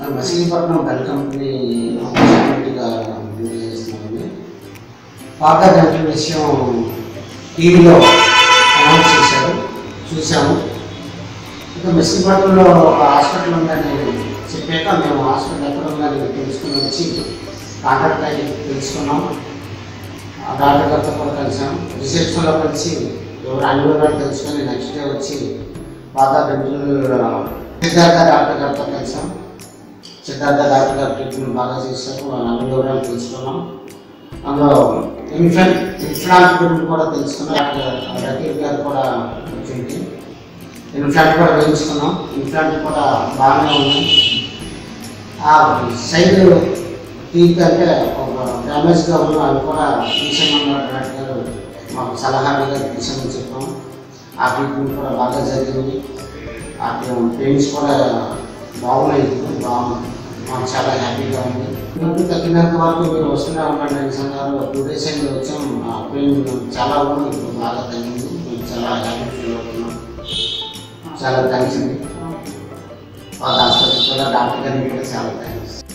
Machilipatnam bell company ఆపర్చునిటీగా చేస్తున్నామండి పాత గంటల విషయం టీవీలో అనౌన్స్ చేశారు చూసాము ఇంకా మచిలీపట్నంలో ఒక హాస్పిటల్ ఉందని చెప్పాక మేము హాస్పిటల్ ఎక్కడ ఉందని తెలుసుకుని వచ్చి కాంటాక్ట్ అయ్యి తెలుసుకున్నాం ఆ డాక్టర్ గారితో కూడా కలిసాం రిసెప్షన్లో కలిసి ఎవరు అన్ని వివరాలు తెలుసుకొని నెక్స్ట్ డే వచ్చి పాత గంటలు సిద్ధార్థ డాక్టర్ గారితో కలిసాం సిద్ధార్థ డాక్టర్ గారు ట్రీట్మెంట్ బాగా చేశారు వాళ్ళ అన్ని వివరాలు తెలుసుకున్నాం అందులో ఇన్ఫెంట్ ఇన్ఫ్లాంట్ గురించి కూడా తెలుసుకున్నాం డాక్టర్ రకీల్ గారు కూడా వచ్చింది ఇన్ఫ్లాంట్ కూడా వేయించుకున్నాం ఇన్ఫ్లాంట్ కూడా బాగానే ఉంది ఆ సైడ్ టీత్ అంటే ఒక డ్యామేజ్గా ఉన్న అవి కూడా తీసేయమన్నారు డాక్టర్ గారు మాకు సలహాలుగా తీసామని చెప్పాం ఆ ట్రీట్మెంట్ కూడా బాగా జరిగింది ఆ పెయిన్స్ కూడా బాగున్నాయి ఇప్పుడు బాగుంది మాకు చాలా హ్యాపీగా ఉంది నొప్పి తగ్గినంత వరకు మీరు వస్తూనే ఉండండి నిజంగా టూ డేస్ అయింది వచ్చాం ఆ పెయిన్ చాలా ఉంది ఇప్పుడు బాగా తగ్గింది మేము చాలా హ్యాపీ ఫీల్ అవుతున్నాం చాలా థ్యాంక్స్ అండి వాళ్ళ హాస్పిటల్ కూడా డాక్టర్ గారికి కూడా చాలా థ్యాంక్స్